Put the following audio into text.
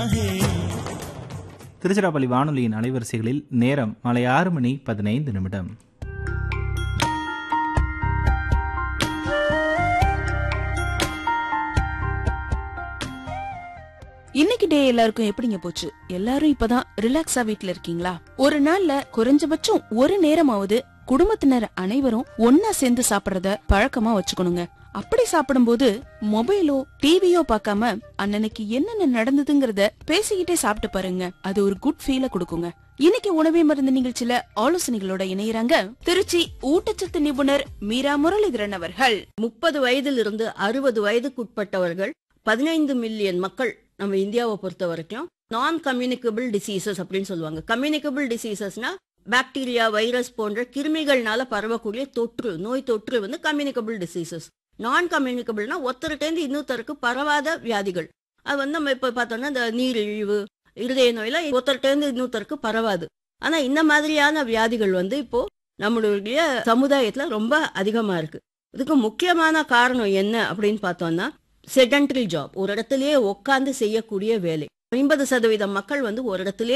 திருச்சிராப்பள்ளி வானொலியின் அலைவரிசைகளில் நேரம் மாலை ஆறு மணி பதினைந்து நிமிடம் இன்னைக்கு டே எல்லாருக்கும் எப்படிங்க போச்சு எல்லாரும் இப்பதான் ரிலாக்ஸா வீட்ல இருக்கீங்களா ஒரு நாள்ல குறைஞ்சபட்சம் ஒரு நேரமாவது குடும்பத்தினர் அனைவரும் ஒன்னா சேர்ந்து சாப்பிடுறத பழக்கமா வச்சுக்கணுங்க அப்படி சாப்பிடும்போது மொபைலோ டிவியோ பார்க்காம அன்னன்னைக்கு என்னென்ன நடந்ததுங்கறத பேசிக்கிட்டே சாப்பிட்டு பாருங்க அது ஒரு குட் ஃபீல கொடுக்குங்க இன்னைக்கு உணவே மருந்து நிகழ்ச்சியில ஆலோசனைகளோட இணையறாங்க திருச்சி ஊட்டச்சத்து நிபுணர் மீரா முரளிதரன் அவர்கள் முப்பது வயதிலிருந்து அறுபது வயதுக்குட்பட்டவர்கள் பதினைந்து மில்லியன் மக்கள் நம்ம இந்தியாவை பொறுத்த வரைக்கும் நான் கம்யூனிகபிள் டிசீசஸ் அப்படின்னு சொல்லுவாங்க கம்யூனிகபிள் டிசீசஸ்னா பாக்டீரியா வைரஸ் போன்ற கிருமிகள்னால பரவக்கூடிய தொற்று நோய் தொற்று வந்து கம்யூனிகபிள் டிசீசஸ் நான் கம்யூனிகபிள்னா ஒருத்தருட்டேந்து இன்னொருத்தருக்கு பரவாத வியாதிகள் அது வந்து நம்ம இப்ப பார்த்தோம்னா இந்த நீரிழிவு இருதய நோயில ஒருத்தருட்டேந்து இன்னொருத்தருக்கு பரவாது ஆனா இந்த மாதிரியான வியாதிகள் வந்து இப்போ நம்மளுடைய சமுதாயத்துல ரொம்ப அதிகமா இருக்கு இதுக்கு முக்கியமான காரணம் என்ன அப்படின்னு பார்த்தோம்னா செடன்டரி ஜாப் ஒரு இடத்துலயே உட்கார்ந்து செய்யக்கூடிய வேலை ஐம்பது சதவீதம் மக்கள் வந்து ஒரு இடத்திலே